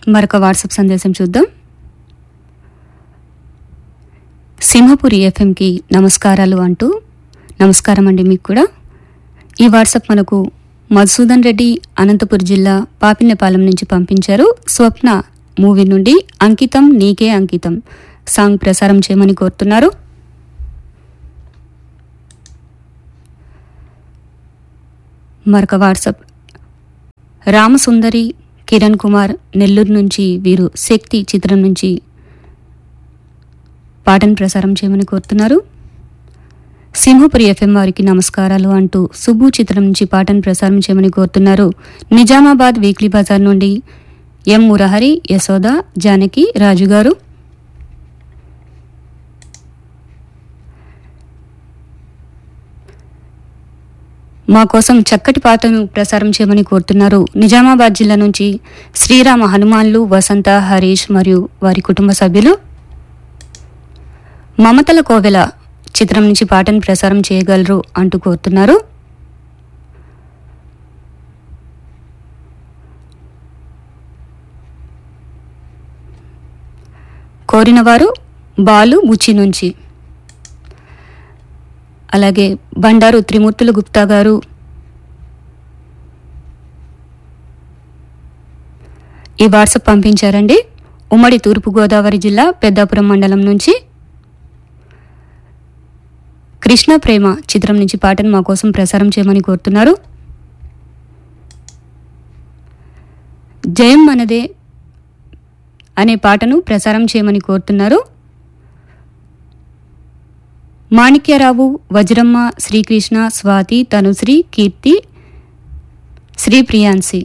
మరొక వాట్సాప్ సందేశం చూద్దాం సింహపురి ఎఫ్ఎంకి నమస్కారాలు అంటూ నమస్కారం అండి మీకు కూడా ఈ వాట్సాప్ మనకు మధుసూదన్ రెడ్డి అనంతపురం జిల్లా పాపిన్నపాలెం నుంచి పంపించారు స్వప్న మూవీ నుండి అంకితం నీకే అంకితం సాంగ్ ప్రసారం చేయమని కోరుతున్నారు మరొక వాట్సాప్ రామసుందరి కిరణ్ కుమార్ నెల్లూరు నుంచి వీరు శక్తి చిత్రం నుంచి పాటను ప్రసారం చేయమని కోరుతున్నారు సింహపురి ఎఫ్ఎం వారికి నమస్కారాలు అంటూ సుబ్బు చిత్రం నుంచి పాటను ప్రసారం చేయమని కోరుతున్నారు నిజామాబాద్ వీక్లీ బజార్ నుండి ఎం మురహరి యశోద జానకి రాజు గారు మా కోసం చక్కటి పాటను ప్రసారం చేయమని కోరుతున్నారు నిజామాబాద్ జిల్లా నుంచి శ్రీరామ హనుమాన్లు వసంత హరీష్ మరియు వారి కుటుంబ సభ్యులు మమతల కోవెల చిత్రం నుంచి పాటను ప్రసారం చేయగలరు అంటూ కోరుతున్నారు కోరిన వారు బాలు బుచ్చి నుంచి అలాగే బండారు త్రిమూర్తుల గుప్తా గారు ఈ వాట్సాప్ పంపించారండి ఉమ్మడి తూర్పుగోదావరి జిల్లా పెద్దాపురం మండలం నుంచి కృష్ణ ప్రేమ చిత్రం నుంచి పాటను మా కోసం ప్రసారం చేయమని కోరుతున్నారు జయం మనదే అనే పాటను ప్రసారం చేయమని కోరుతున్నారు మాణిక్యరావు వజ్రమ్మ శ్రీకృష్ణ స్వాతి తనుశ్రీ కీర్తి శ్రీ ప్రియాన్సి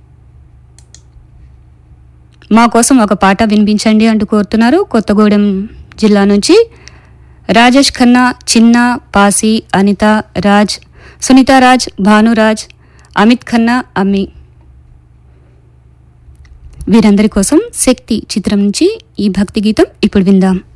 మా కోసం ఒక పాట వినిపించండి అంటూ కోరుతున్నారు కొత్తగూడెం జిల్లా నుంచి రాజేష్ ఖన్నా చిన్న పాసి అనిత రాజ్ సునీత రాజ్ భానురాజ్ అమిత్ ఖన్నా అమ్మి వీరందరి కోసం శక్తి చిత్రం నుంచి ఈ భక్తి గీతం ఇప్పుడు విందాం